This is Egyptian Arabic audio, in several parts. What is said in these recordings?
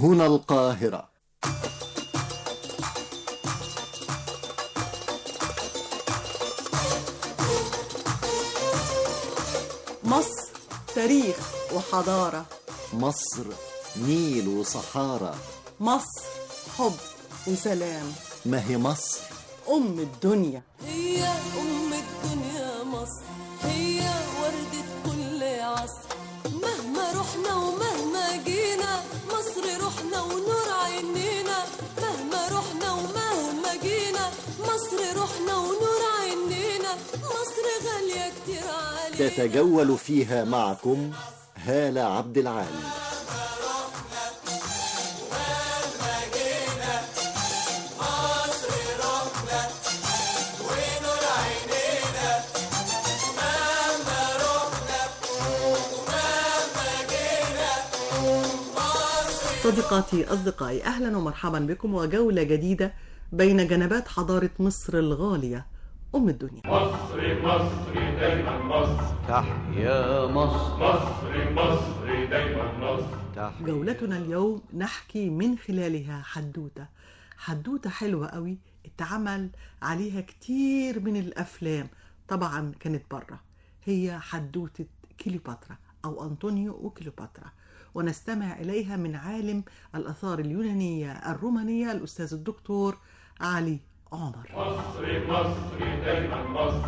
هنا القاهرة مصر تاريخ وحضارة مصر نيل وصحارى مصر حب وسلام ما هي مصر أم الدنيا هي أم الدنيا مصر هي وردة كل عصر مهما رحنا ومهما جينا مصر روحنا ونور عينينا مهما رحنا ومهما جينا مصر روحنا ونور عينينا مصر غالية كتير علينا تتجول فيها معكم هالة عبد العال صديقاتي أصدقائي أهلا ومرحبا بكم وجولة جديدة بين جنبات حضارة مصر الغالية أم الدنيا مصر مصر دايما مصر تحيا مصر مصر مصر دايما مصر تحيا جولتنا اليوم نحكي من خلالها حدوتة حدوتة حلوة قوي اتعمل عليها كتير من الأفلام طبعا كانت بره هي حدوتة كليوباترا أو أنطونيو وكليوباترا ونستمع إليها من عالم الآثار اليونانية الرومانية الأستاذ الدكتور علي عمر مصر مصر دايما مصر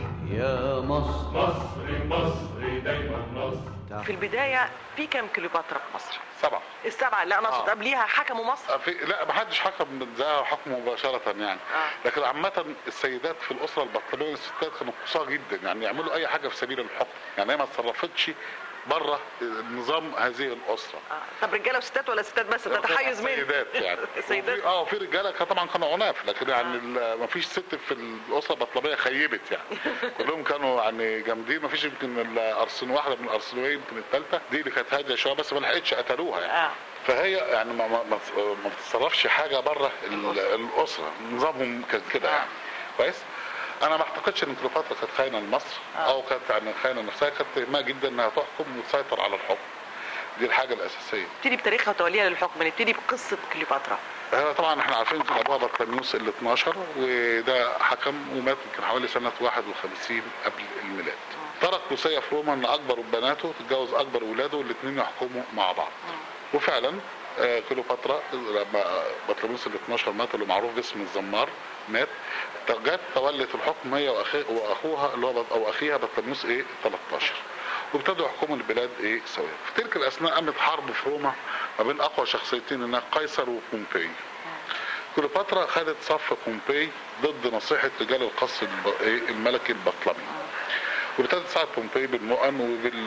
تحيا مصر مصر مصر دايما مصر في البداية في كام كليوباترا في مصر؟ سبعة السبعة لا أنا أقصد آه. قبليها حكموا مصر في لا ما حدش حكم زي حكمه مباشرة يعني آه. لكن عامة السيدات في الأسرة البطلمية الستات كانوا قصار جدا يعني يعملوا أي حاجة في سبيل الحكم يعني هي ما اتصرفتش بره نظام هذه الأسرة آه. طب رجالة وستات ولا ستات بس ده تحيز مين؟ سيدات يعني السيدات وفي- اه في رجاله كان طبعا كانوا عناف لكن يعني ما فيش ست في الاسره البطلميه خيبت يعني كلهم كانوا يعني جامدين ما فيش يمكن الا ارسن واحده من الارسنويه يمكن الثالثه دي اللي كانت هاديه شويه بس ما لحقتش قتلوها يعني آه. فهي يعني ما ما ما ما بتتصرفش حاجه بره ال- الاسره نظامهم كان كده يعني كويس انا ما اعتقدش ان كليوباترا كانت خاينه لمصر او كانت يعني خاينه نفسها كانت تهمها جدا انها تحكم وتسيطر على الحكم دي الحاجه الاساسيه نبتدي بتاريخها وتوليها للحكم نبتدي بقصة كليوباترا هو طبعا احنا عارفين في ابوها بطليموس ال 12 وده حكم ومات يمكن حوالي سنه 51 قبل الميلاد. ترك وصيه في روما ان اكبر بناته تتجوز اكبر ولاده والاثنين يحكموا مع بعض. وفعلا آه، كليوباترا لما بطليموس ال 12 مات اللي معروف باسم الزمار مات جت تولت الحكم هي وأخي- واخوها اللي هو بط- او اخيها بطليموس ايه 13 وابتدوا يحكموا البلاد ايه سويا في تلك الاثناء قامت حرب في روما ما بين اقوى شخصيتين هناك قيصر وبومبي كليوباترا خدت صف بومبي ضد نصيحة رجال القصر الب- إيه الملكي البطلمي وابتدت تساعد بومبي بالمؤن وبال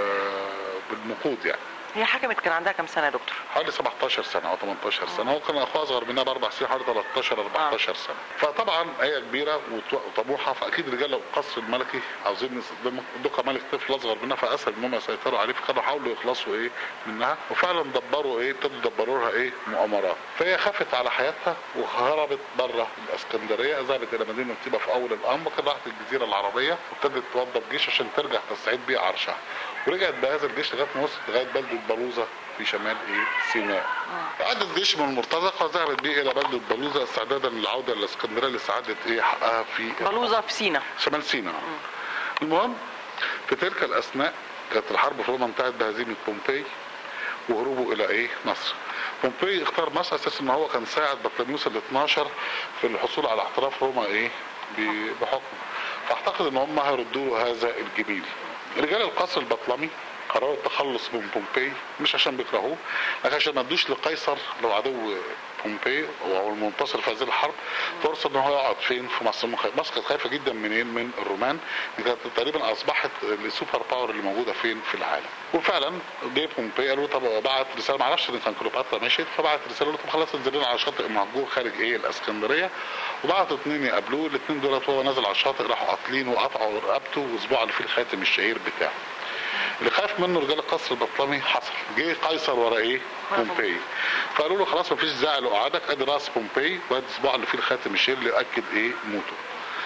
بالنقود يعني هي حكمت كان عندها كام سنة يا دكتور؟ حوالي 17 سنه او 18 سنه هو كان اخوها اصغر منها باربع سنين حوالي 13 14 سنه فطبعا هي كبيره وط- وطموحه فاكيد رجال القصر الملكي عاوزين يدوكا ملك طفل اصغر منها فاسهل انهم يسيطروا عليه فكانوا حاولوا يخلصوا ايه منها وفعلا دبروا ايه ابتدوا يدبروا لها ايه مؤامرات فهي خافت على حياتها وهربت بره الاسكندريه ذهبت الى مدينه طيبه في اول الامر وكان راحت الجزيره العربيه وابتدت توظف جيش عشان ترجع تستعيد بيه عرشها ورجعت بهذا الجيش لغايه ما وصلت لغايه بلده بلوزه في شمال ايه سيناء. عاد الجيش من المرتزقه وذهبت بيه الى بلده بلوزه استعدادا للعوده للاسكندريه لاستعاده ايه حقها في بلوزة في سينا شمال سيناء. المهم في تلك الاثناء كانت الحرب في روما انتهت بهزيمه بومبي وهروبه الى ايه مصر. بومبي اختار مصر اساس ان هو كان ساعد بطليموس ال 12 في الحصول على اعتراف روما ايه ب- بحكمه. فاعتقد ان هم هيردوا له هذا الجميل. رجال القصر البطلمي قرروا التخلص من بومبي مش عشان بيكرهوه لكن عشان ما ادوش لقيصر لو عدو بومبي او المنتصر في هذه الحرب فرصه ان هو يقعد فين في مصر مخ- مصر كانت خايفه جدا منين من الرومان دي كانت تقريبا اصبحت السوبر باور اللي موجوده فين في العالم وفعلا جه بومبي قالوا طب بعت رساله ما اعرفش ان كان كليوباترا مشيت فبعت رساله قالوا طب خلاص انزل لنا على شاطئ مهجور خارج ايه الاسكندريه وبعتوا اثنين يقابلوه الاثنين دولت وهو نازل على الشاطئ راحوا قاتلينه وقطعوا رقبته وصباعه اللي فيه الخاتم الشهير بتاعه اللي خاف منه رجال القصر البطلمي حصل جه قيصر ورا ايه بومبي فقالوا له خلاص مفيش داعي لقعدك ادي راس بومبي وادي صباع اللي فيه الخاتم الشهير اللي يؤكد ايه موته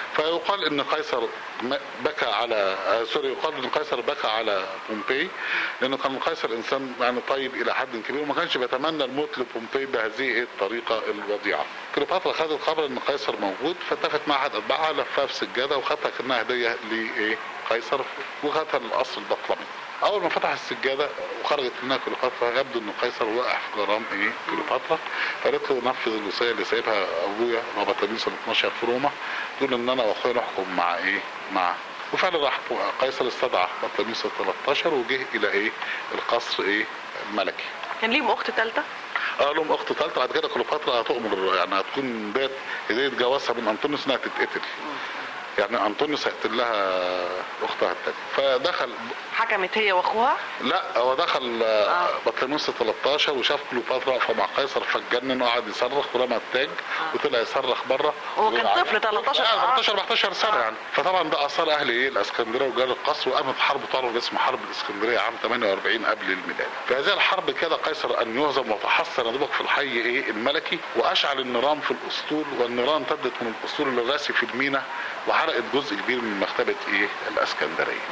فيقال ان قيصر م- بكى على آه، سوري يقال ان قيصر بكى على بومبي لانه كان قيصر انسان يعني طيب الى حد كبير وما كانش بيتمنى الموت لبومبي بهذه الطريقه الوضيعه. كليوباترا خدت خبر ان قيصر موجود فاتفقت مع احد اتباعها لفها في سجاده وخدتها كانها هديه لايه قيصر وخدتها للقصر البطلمي. اول ما فتح السجاده وخرجت منها كليوباترا يبدو ان قيصر وقع في غرام ايه كليوباترا فقالت له نفذ الوصيه اللي سايبها ابويا بابا تلميذ سنه 12 في روما تقول ان انا واخويا نحكم مع ايه مع وفعلا راح قيصر استدعى بطليموس ال 13 وجه الى ايه القصر ايه الملكي كان ليهم اخت ثالثه قال لهم اخت ثالثه بعد كده كليوباترا هتؤمر يعني هتكون بيت هديه جوازها من انطونيوس انها تتقتل يعني انطونيوس هيقتل لها اختها الثانيه فدخل حكمت هي واخوها لا هو دخل آه. بطليموس 13 وشاف كليوباترا واقفه مع قيصر فاتجنن وقعد يصرخ ورمى التاج وطلع يصرخ بره هو كان طفل 13 آه آه. 13 14 سنه يعني فطبعا ده اثار اهل ايه الاسكندريه ورجال القصر وقامت حرب تعرف باسم حرب الاسكندريه عام 48 قبل الميلاد في هذه الحرب كاد قيصر ان يهزم وتحصن دوبك في الحي ايه الملكي واشعل النيران في الاسطول والنيران امتدت من الاسطول للراسي في المينا وحرقت جزء كبير من مكتبه ايه الاسكندريه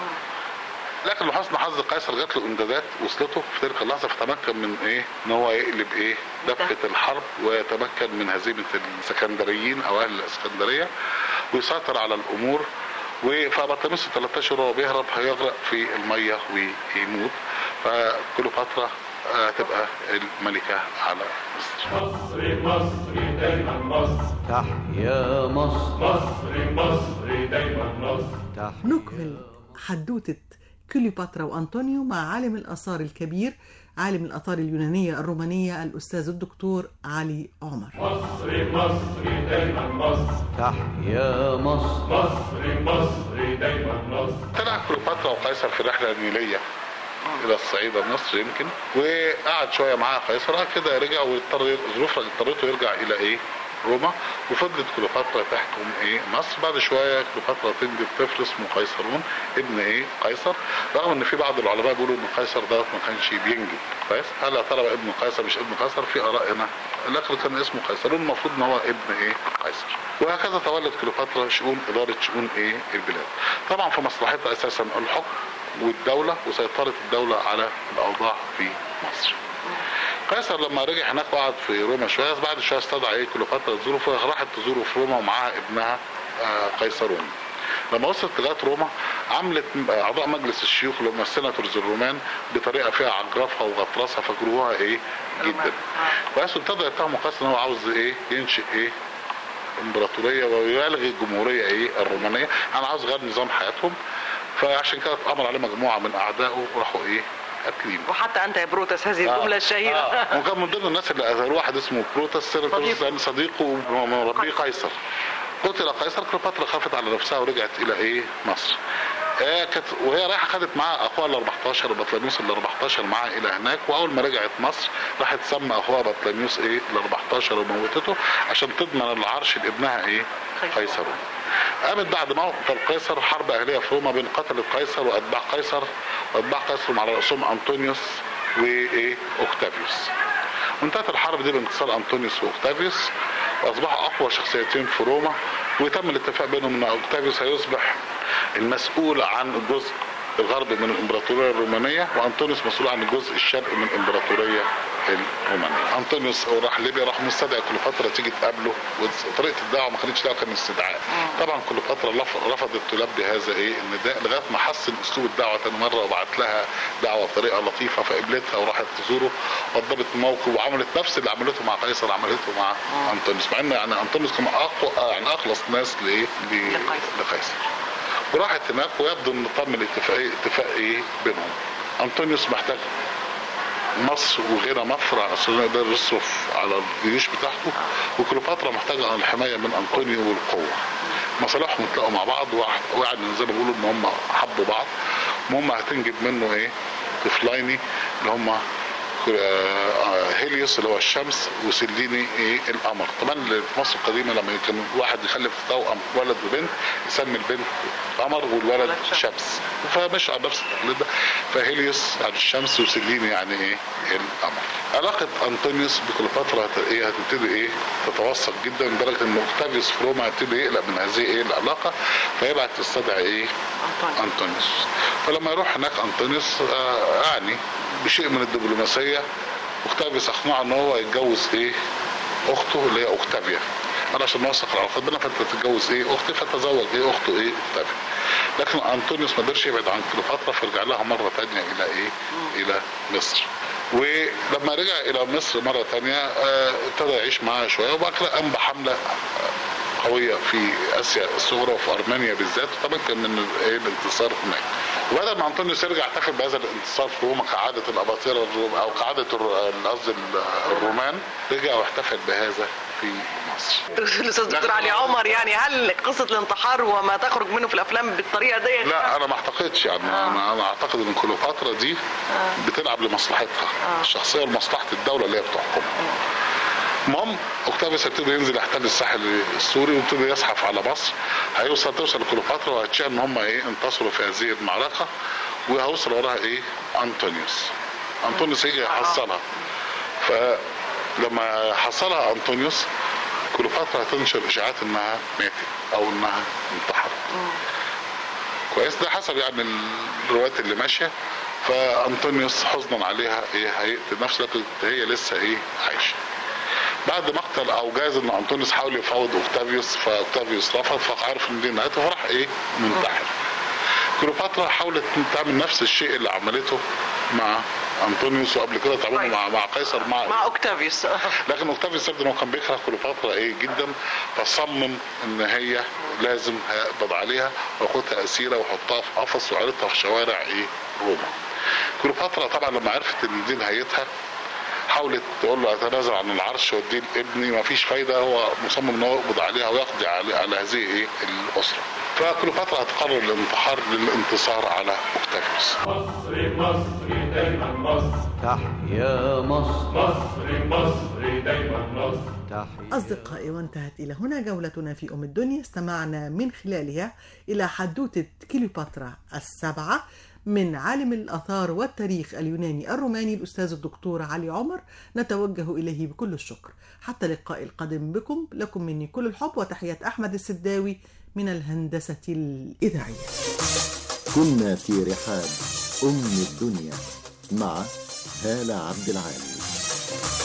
لكن لحسن حظ قيصر جات له امدادات وصلته في تلك اللحظه فتمكن من ايه؟ ان هو يقلب ايه؟ دفه الحرب ويتمكن من هزيمه السكندريين او اهل الاسكندريه ويسيطر على الامور فبطليموس 13 وهو بيهرب هيغرق في الميه ويموت فكليوباترا آه، تبقى الملكه على مصر. مصري مصري دايما مصر تحيا مصر مصري مصري دايما مصر تحيا نكمل حدوتة كليوباترا وأنطونيو مع عالم الآثار الكبير عالم الآثار اليونانية الرومانية الأستاذ الدكتور علي عمر مصري مصري دايما مصر تحيا مصر مصري مصري دايما مصر طلع كليوباترا وقيصر في رحله نيليه الى الصعيد مصر يمكن وقعد شويه معاها قيصر بعد كده رجع واضطر ظروف اضطرته يرجع الى ايه روما وفضلت كليوباترا تحكم ايه مصر بعد شويه كليوباترا تنجب طفل اسمه قيصرون ابن ايه قيصر رغم ان في بعض العلماء بيقولوا ان قيصر دوت ما كانش بينجب كويس هل يا ترى بقى ابن قيصر مش ابن قيصر في اراء هنا لكن كان اسمه قيصرون المفروض ان هو ابن ايه قيصر وهكذا تولت كليوباترا شؤون اداره شؤون ايه البلاد طبعا في مصلحتها اساسا الحكم والدوله وسيطره الدوله على الاوضاع في مصر قيصر لما رجع هناك وقعد في روما شويه بعد شويه استدعى ايه كليوباترا تزوره فراحت تزوره في روما ومعاها ابنها آه، قيصرون لما وصلت لغايه روما عملت اعضاء مجلس الشيوخ اللي هم السيناتورز الرومان بطريقه فيها عجرفها وغطرسها فكرهوها ايه جدا كويس وابتدى يتهموا قيصر ان هو عاوز ايه ينشئ ايه امبراطوريه ويلغي الجمهوريه ايه الرومانيه انا عاوز غير نظام حياتهم فعشان كده اتامر عليه مجموعه من اعدائه وراحوا ايه قاتلينه وحتى انت يا بروتس هذه الجمله الشهيره آه. وكان من ضمن الناس اللي اذوا واحد اسمه بروتس سيراتوس صديقه. يعني صديقه ومربيه قيصر قتل قيصر كليوباترا خافت على نفسها ورجعت الى ايه مصر آه كانت وهي رايحه خدت معاها اخوها ال 14 بطليموس ال 14 معاها الى هناك واول ما رجعت مصر راحت سمى اخوها بطليموس ايه ال 14 وموتته عشان تضمن العرش لابنها ايه قيصر. قيصر قامت بعد موت القيصر حرب اهليه في روما بين قتله قيصر واتباع قيصر واتباع قيصر على راسهم انطونيوس وايه اوكتافيوس وانتهت الحرب دي بانتصار انطونيوس واوكتافيوس واصبحوا اقوى شخصيتين في روما وتم الاتفاق بينهم ان اوكتافيوس هيصبح المسؤول عن الجزء الغربي من الامبراطوريه الرومانيه وانطونيوس مسؤول عن الجزء الشرقي من الامبراطوريه الرومانيه. انطونيوس راح ليبيا راح مستدعي كليوباترا تيجي تقابله وطريقه الدعوه ما كانتش دعوه كان استدعاء. طبعا كليوباترا لف- رفضت تلبي هذا ايه النداء لغايه ما حسن اسلوب الدعوه تاني مره وبعت لها دعوه بطريقه لطيفه فقبلتها وراحت تزوره وضبت الموقف وعملت نفس اللي عملته مع قيصر عملته مع انطونيوس مع ان يعني انطونيوس كان اقوى يعني اخلص ناس لايه؟ ل- لقيصر. وراحت هناك ويبدو ان تم الاتفاق اتفاق ايه بينهم انطونيوس محتاج مصر وغيرها مصر عشان يقدر يصرف على الجيوش بتاعته وكليوباترا محتاجه الحمايه من انطونيو والقوه مصالحهم اتلاقوا مع بعض واحد واحد من زي ما بيقولوا ان هم حبوا بعض المهم هتنجب منه ايه طفليني اللي هم آه، هيليوس اللي هو الشمس وسليني ايه القمر طبعا في مصر القديمه لما كان واحد يخلف توأم ولد وبنت يسمي البنت قمر والولد ولد شمس. شمس فمش على نفس التقليد ده فهيليوس يعني الشمس وسيلين يعني ايه القمر علاقة أنطونيوس بكليوباترا هت- ايه هتبتدي ايه تتوسط جدا لدرجة ان اوكتافيوس في روما هيبتدي يقلق من هذه ايه العلاقة فيبعت يستدعي ايه أنطونيوس. أنطونيوس فلما يروح هناك أنطونيوس آه يعني بشيء من الدبلوماسية اوكتافيوس اقنعه ان هو يتجوز ايه اخته اللي هي اوكتافيا قال عشان نوثق العلاقات بينا فانت تتجوز ايه اختي فتزوج ايه اخته ايه اوكتافيا لكن انطونيوس ما قدرش يبعد عن كليوباترا فرجع لها مره تانية الى ايه الى مصر ولما رجع الى مصر مره تانية آه، ابتدى يعيش معاها شويه وبعد كده قام بحمله آه، قويه في اسيا الصغرى وفي ارمينيا بالذات وطبعا كان من ايه الانتصار هناك وبدل ما انطونيوس يرجع يحتفل بهذا الانتصار في روما كعاده الاباطره الروم او كعاده الر- قصدي الرومان رجع واحتفل بهذا في مصر الاستاذ دكتور علي عمر يعني هل قصه الانتحار وما تخرج منه في الافلام بالطريقه دي لا انا ما اعتقدش يعني انا انا اعتقد ان كليوباترا دي بتلعب لمصلحتها الشخصيه لمصلحه الدوله اللي هي بتحكمها المهم اوكتافيوس هيبتدي ينزل يحتل الساحل السوري ويبتدي يزحف على مصر هيوصل توصل لكليوباترا وهتشاء ان هم ايه انتصروا في هذه المعركه وهيوصل وراها ايه انطونيوس انطونيوس يجي يحصلها فلما حصلها انطونيوس كليوباترا هتنشر اشاعات انها ماتت او انها انتحرت كويس ده حسب يعني الروايات اللي ماشيه فانطونيوس حزنا عليها ايه هيقتل نفسه لكن هي لسه ايه عايشه بعد مقتل او جايز ان انطونيوس حاول يفاوض اوكتافيوس فاوكتافيوس رفض فعرف ان دي نهايته فراح ايه منتحر كليوباترا حاولت تعمل نفس الشيء اللي عملته مع انطونيوس وقبل كده تعمله مع مع قيصر مع مع اوكتافيوس لكن اوكتافيوس يبدو انه كان بيكره كليوباترا ايه جدا فصمم ان هي لازم هيقبض عليها وياخدها اسيره ويحطها في قفص وعرضها في شوارع ايه روما كليوباترا طبعا لما عرفت ان دي نهايتها حاولت تقول له اتنازل عن العرش واديه لابني ما فيش فايده هو مصمم ان هو يقبض عليها ويقضي على, على هذه ايه الاسره فكليوباترا هتقرر الانتحار للانتصار على اوكتافيوس مصري مصري دايما مصر تحيا مصر مصري مصري دايما مصر تحيا أصدقائي وانتهت إلى هنا جولتنا في أم الدنيا استمعنا من خلالها إلى حدوتة كليوباترا السبعة من عالم الآثار والتاريخ اليوناني الروماني الأستاذ الدكتور علي عمر نتوجه إليه بكل الشكر حتى اللقاء القادم بكم لكم مني كل الحب وتحيات أحمد السداوي من الهندسة الإذاعية كنا في رحاب أم الدنيا مع هالة عبد العالي